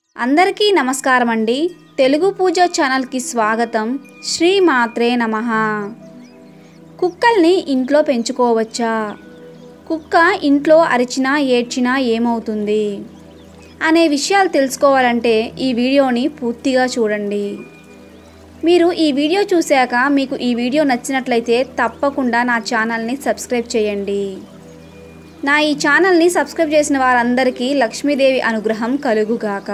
అందరికీ నమస్కారం అండి తెలుగు పూజ ఛానల్కి స్వాగతం శ్రీ మాత్రే నమ కుక్కల్ని ఇంట్లో పెంచుకోవచ్చా కుక్క ఇంట్లో అరిచినా ఏడ్చినా ఏమవుతుంది అనే విషయాలు తెలుసుకోవాలంటే ఈ వీడియోని పూర్తిగా చూడండి మీరు ఈ వీడియో చూశాక మీకు ఈ వీడియో నచ్చినట్లయితే తప్పకుండా నా ఛానల్ని సబ్స్క్రైబ్ చేయండి నా ఈ ఛానల్ని సబ్స్క్రైబ్ చేసిన వారందరికీ లక్ష్మీదేవి అనుగ్రహం కలుగుగాక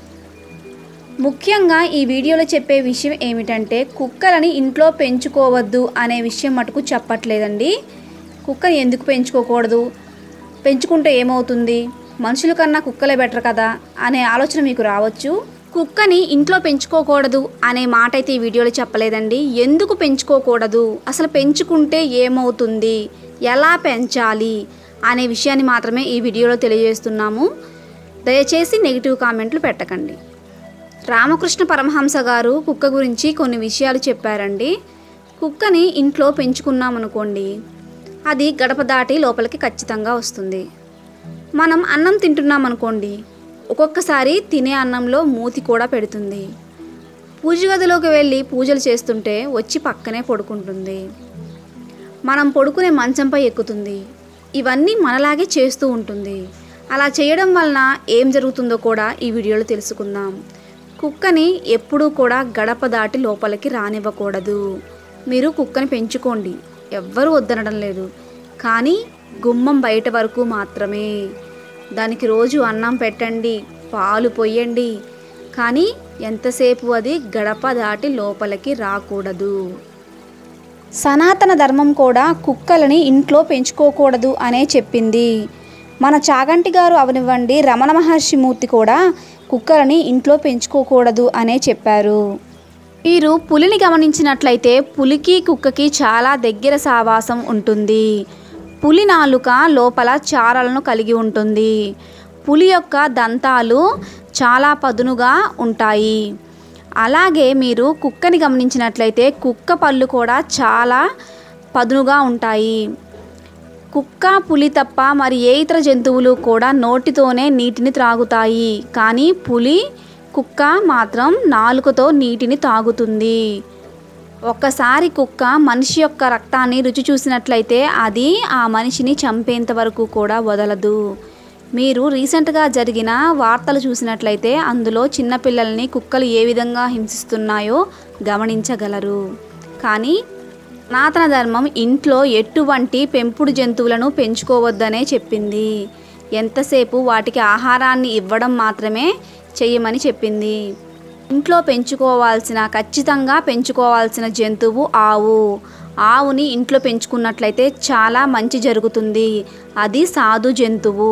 ముఖ్యంగా ఈ వీడియోలో చెప్పే విషయం ఏమిటంటే కుక్కలని ఇంట్లో పెంచుకోవద్దు అనే విషయం మటుకు చెప్పట్లేదండి కుక్కని ఎందుకు పెంచుకోకూడదు పెంచుకుంటే ఏమవుతుంది మనుషుల కన్నా కుక్కలే బెటర్ కదా అనే ఆలోచన మీకు రావచ్చు కుక్కని ఇంట్లో పెంచుకోకూడదు అనే మాట అయితే ఈ వీడియోలో చెప్పలేదండి ఎందుకు పెంచుకోకూడదు అసలు పెంచుకుంటే ఏమవుతుంది ఎలా పెంచాలి అనే విషయాన్ని మాత్రమే ఈ వీడియోలో తెలియజేస్తున్నాము దయచేసి నెగిటివ్ కామెంట్లు పెట్టకండి రామకృష్ణ పరమహంస గారు కుక్క గురించి కొన్ని విషయాలు చెప్పారండి కుక్కని ఇంట్లో పెంచుకున్నామనుకోండి అది గడప దాటి లోపలికి ఖచ్చితంగా వస్తుంది మనం అన్నం తింటున్నాం అనుకోండి ఒక్కొక్కసారి తినే అన్నంలో మూతి కూడా పెడుతుంది పూజ గదిలోకి వెళ్ళి పూజలు చేస్తుంటే వచ్చి పక్కనే పడుకుంటుంది మనం పడుకునే మంచంపై ఎక్కుతుంది ఇవన్నీ మనలాగే చేస్తూ ఉంటుంది అలా చేయడం వలన ఏం జరుగుతుందో కూడా ఈ వీడియోలో తెలుసుకుందాం కుక్కని ఎప్పుడూ కూడా గడప దాటి లోపలికి రానివ్వకూడదు మీరు కుక్కని పెంచుకోండి ఎవ్వరూ వద్దనడం లేదు కానీ గుమ్మం బయట వరకు మాత్రమే దానికి రోజు అన్నం పెట్టండి పాలు పొయ్యండి కానీ ఎంతసేపు అది గడప దాటి లోపలికి రాకూడదు సనాతన ధర్మం కూడా కుక్కలని ఇంట్లో పెంచుకోకూడదు అనే చెప్పింది మన చాగంటి గారు అవనివ్వండి రమణ మహర్షి మూర్తి కూడా కుక్కలని ఇంట్లో పెంచుకోకూడదు అనే చెప్పారు మీరు పులిని గమనించినట్లయితే పులికి కుక్కకి చాలా దగ్గర సావాసం ఉంటుంది పులి నాలుక లోపల చారలను కలిగి ఉంటుంది పులి యొక్క దంతాలు చాలా పదునుగా ఉంటాయి అలాగే మీరు కుక్కని గమనించినట్లయితే కుక్క పళ్ళు కూడా చాలా పదునుగా ఉంటాయి కుక్క పులి తప్ప మరి ఏ ఇతర జంతువులు కూడా నోటితోనే నీటిని త్రాగుతాయి కానీ పులి కుక్క మాత్రం నాలుకతో నీటిని తాగుతుంది ఒక్కసారి కుక్క మనిషి యొక్క రక్తాన్ని రుచి చూసినట్లయితే అది ఆ మనిషిని చంపేంత వరకు కూడా వదలదు మీరు రీసెంట్గా జరిగిన వార్తలు చూసినట్లయితే అందులో చిన్నపిల్లల్ని కుక్కలు ఏ విధంగా హింసిస్తున్నాయో గమనించగలరు కానీ సనాతన ధర్మం ఇంట్లో ఎటువంటి పెంపుడు జంతువులను పెంచుకోవద్దనే చెప్పింది ఎంతసేపు వాటికి ఆహారాన్ని ఇవ్వడం మాత్రమే చెయ్యమని చెప్పింది ఇంట్లో పెంచుకోవాల్సిన ఖచ్చితంగా పెంచుకోవాల్సిన జంతువు ఆవు ఆవుని ఇంట్లో పెంచుకున్నట్లయితే చాలా మంచి జరుగుతుంది అది సాధు జంతువు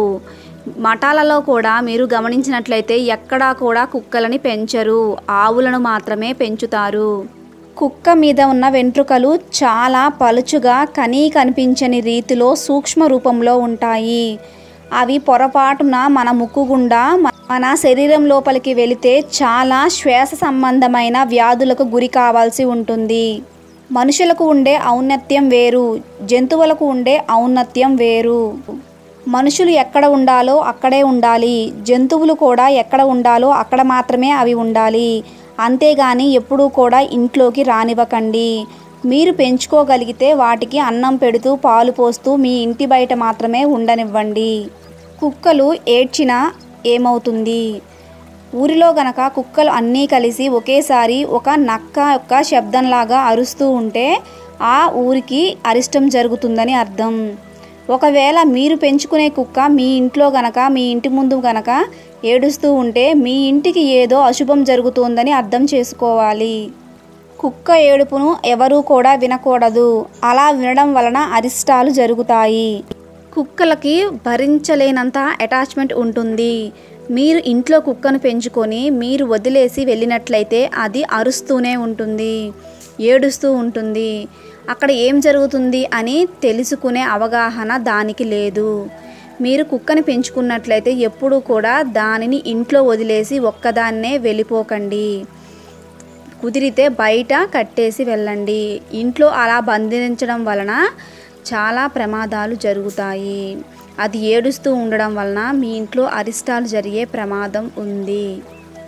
మఠాలలో కూడా మీరు గమనించినట్లయితే ఎక్కడా కూడా కుక్కలని పెంచరు ఆవులను మాత్రమే పెంచుతారు కుక్క మీద ఉన్న వెంట్రుకలు చాలా పలుచుగా కనీ కనిపించని రీతిలో సూక్ష్మ రూపంలో ఉంటాయి అవి పొరపాటున మన ముక్కు గుండా మన శరీరం లోపలికి వెళితే చాలా శ్వాస సంబంధమైన వ్యాధులకు గురి కావాల్సి ఉంటుంది మనుషులకు ఉండే ఔన్నత్యం వేరు జంతువులకు ఉండే ఔన్నత్యం వేరు మనుషులు ఎక్కడ ఉండాలో అక్కడే ఉండాలి జంతువులు కూడా ఎక్కడ ఉండాలో అక్కడ మాత్రమే అవి ఉండాలి అంతేగాని ఎప్పుడూ కూడా ఇంట్లోకి రానివ్వకండి మీరు పెంచుకోగలిగితే వాటికి అన్నం పెడుతూ పాలు పోస్తూ మీ ఇంటి బయట మాత్రమే ఉండనివ్వండి కుక్కలు ఏడ్చినా ఏమవుతుంది ఊరిలో గనక కుక్కలు అన్నీ కలిసి ఒకేసారి ఒక నక్క యొక్క శబ్దంలాగా అరుస్తూ ఉంటే ఆ ఊరికి అరిష్టం జరుగుతుందని అర్థం ఒకవేళ మీరు పెంచుకునే కుక్క మీ ఇంట్లో గనక మీ ఇంటి ముందు గనక ఏడుస్తూ ఉంటే మీ ఇంటికి ఏదో అశుభం జరుగుతోందని అర్థం చేసుకోవాలి కుక్క ఏడుపును ఎవరూ కూడా వినకూడదు అలా వినడం వలన అరిష్టాలు జరుగుతాయి కుక్కలకి భరించలేనంత అటాచ్మెంట్ ఉంటుంది మీరు ఇంట్లో కుక్కను పెంచుకొని మీరు వదిలేసి వెళ్ళినట్లయితే అది అరుస్తూనే ఉంటుంది ఏడుస్తూ ఉంటుంది అక్కడ ఏం జరుగుతుంది అని తెలుసుకునే అవగాహన దానికి లేదు మీరు కుక్కని పెంచుకున్నట్లయితే ఎప్పుడూ కూడా దానిని ఇంట్లో వదిలేసి ఒక్కదాన్నే వెళ్ళిపోకండి కుదిరితే బయట కట్టేసి వెళ్ళండి ఇంట్లో అలా బంధించడం వలన చాలా ప్రమాదాలు జరుగుతాయి అది ఏడుస్తూ ఉండడం వలన మీ ఇంట్లో అరిష్టాలు జరిగే ప్రమాదం ఉంది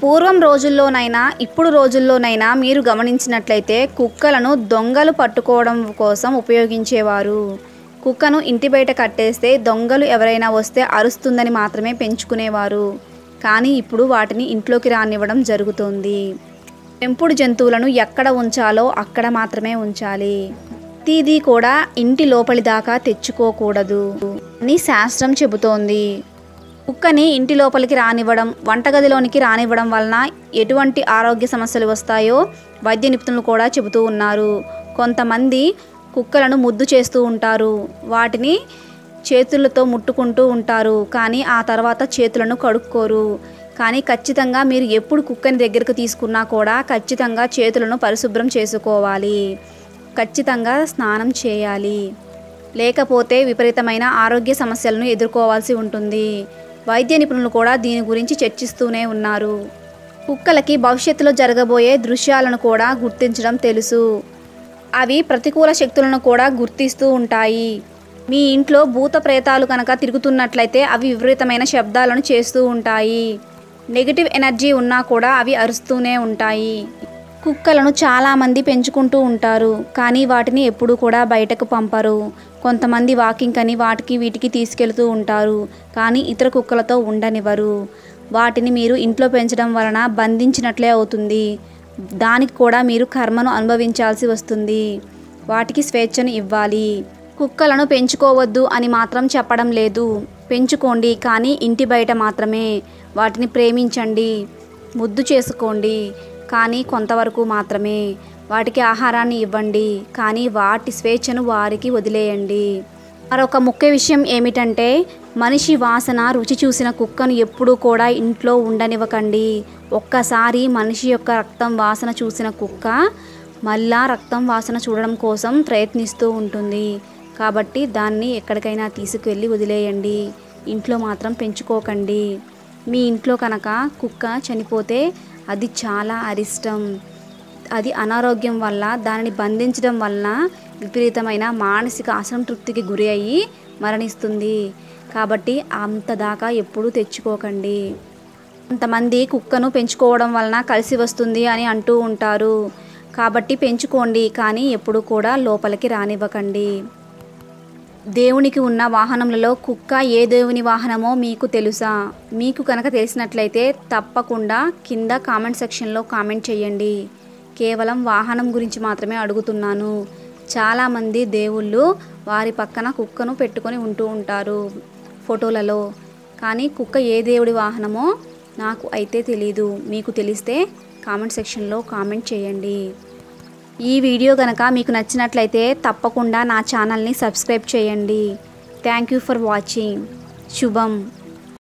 పూర్వం రోజుల్లోనైనా ఇప్పుడు రోజుల్లోనైనా మీరు గమనించినట్లయితే కుక్కలను దొంగలు పట్టుకోవడం కోసం ఉపయోగించేవారు కుక్కను ఇంటి బయట కట్టేస్తే దొంగలు ఎవరైనా వస్తే అరుస్తుందని మాత్రమే పెంచుకునేవారు కానీ ఇప్పుడు వాటిని ఇంట్లోకి రానివ్వడం జరుగుతోంది పెంపుడు జంతువులను ఎక్కడ ఉంచాలో అక్కడ మాత్రమే ఉంచాలి ప్రతిదీ కూడా ఇంటి లోపలి దాకా తెచ్చుకోకూడదు అని శాస్త్రం చెబుతోంది కుక్కని ఇంటి లోపలికి రానివ్వడం వంటగదిలోనికి రానివ్వడం వలన ఎటువంటి ఆరోగ్య సమస్యలు వస్తాయో వైద్య నిపుణులు కూడా చెబుతూ ఉన్నారు కొంతమంది కుక్కలను ముద్దు చేస్తూ ఉంటారు వాటిని చేతులతో ముట్టుకుంటూ ఉంటారు కానీ ఆ తర్వాత చేతులను కడుక్కోరు కానీ ఖచ్చితంగా మీరు ఎప్పుడు కుక్కని దగ్గరకు తీసుకున్నా కూడా ఖచ్చితంగా చేతులను పరిశుభ్రం చేసుకోవాలి ఖచ్చితంగా స్నానం చేయాలి లేకపోతే విపరీతమైన ఆరోగ్య సమస్యలను ఎదుర్కోవాల్సి ఉంటుంది వైద్య నిపుణులు కూడా దీని గురించి చర్చిస్తూనే ఉన్నారు కుక్కలకి భవిష్యత్తులో జరగబోయే దృశ్యాలను కూడా గుర్తించడం తెలుసు అవి ప్రతికూల శక్తులను కూడా గుర్తిస్తూ ఉంటాయి మీ ఇంట్లో భూత ప్రేతాలు కనుక తిరుగుతున్నట్లయితే అవి విపరీతమైన శబ్దాలను చేస్తూ ఉంటాయి నెగిటివ్ ఎనర్జీ ఉన్నా కూడా అవి అరుస్తూనే ఉంటాయి కుక్కలను చాలామంది పెంచుకుంటూ ఉంటారు కానీ వాటిని ఎప్పుడూ కూడా బయటకు పంపరు కొంతమంది వాకింగ్ అని వాటికి వీటికి తీసుకెళ్తూ ఉంటారు కానీ ఇతర కుక్కలతో ఉండనివ్వరు వాటిని మీరు ఇంట్లో పెంచడం వలన బంధించినట్లే అవుతుంది దానికి కూడా మీరు కర్మను అనుభవించాల్సి వస్తుంది వాటికి స్వేచ్ఛను ఇవ్వాలి కుక్కలను పెంచుకోవద్దు అని మాత్రం చెప్పడం లేదు పెంచుకోండి కానీ ఇంటి బయట మాత్రమే వాటిని ప్రేమించండి ముద్దు చేసుకోండి కానీ కొంతవరకు మాత్రమే వాటికి ఆహారాన్ని ఇవ్వండి కానీ వాటి స్వేచ్ఛను వారికి వదిలేయండి మరొక ముఖ్య విషయం ఏమిటంటే మనిషి వాసన రుచి చూసిన కుక్కను ఎప్పుడూ కూడా ఇంట్లో ఉండనివ్వకండి ఒక్కసారి మనిషి యొక్క రక్తం వాసన చూసిన కుక్క మళ్ళా రక్తం వాసన చూడడం కోసం ప్రయత్నిస్తూ ఉంటుంది కాబట్టి దాన్ని ఎక్కడికైనా తీసుకువెళ్ళి వదిలేయండి ఇంట్లో మాత్రం పెంచుకోకండి మీ ఇంట్లో కనుక కుక్క చనిపోతే అది చాలా అరిష్టం అది అనారోగ్యం వల్ల దానిని బంధించడం వలన విపరీతమైన మానసిక అసంతృప్తికి గురి అయ్యి మరణిస్తుంది కాబట్టి అంత దాకా ఎప్పుడూ తెచ్చుకోకండి కొంతమంది కుక్కను పెంచుకోవడం వలన కలిసి వస్తుంది అని అంటూ ఉంటారు కాబట్టి పెంచుకోండి కానీ ఎప్పుడు కూడా లోపలికి రానివ్వకండి దేవునికి ఉన్న వాహనములలో కుక్క ఏ దేవుని వాహనమో మీకు తెలుసా మీకు కనుక తెలిసినట్లయితే తప్పకుండా కింద కామెంట్ సెక్షన్లో కామెంట్ చేయండి కేవలం వాహనం గురించి మాత్రమే అడుగుతున్నాను చాలామంది దేవుళ్ళు వారి పక్కన కుక్కను పెట్టుకొని ఉంటూ ఉంటారు ఫోటోలలో కానీ కుక్క ఏ దేవుడి వాహనమో నాకు అయితే తెలీదు మీకు తెలిస్తే కామెంట్ సెక్షన్లో కామెంట్ చేయండి ఈ వీడియో కనుక మీకు నచ్చినట్లయితే తప్పకుండా నా ఛానల్ని సబ్స్క్రైబ్ చేయండి థ్యాంక్ యూ ఫర్ వాచింగ్ శుభం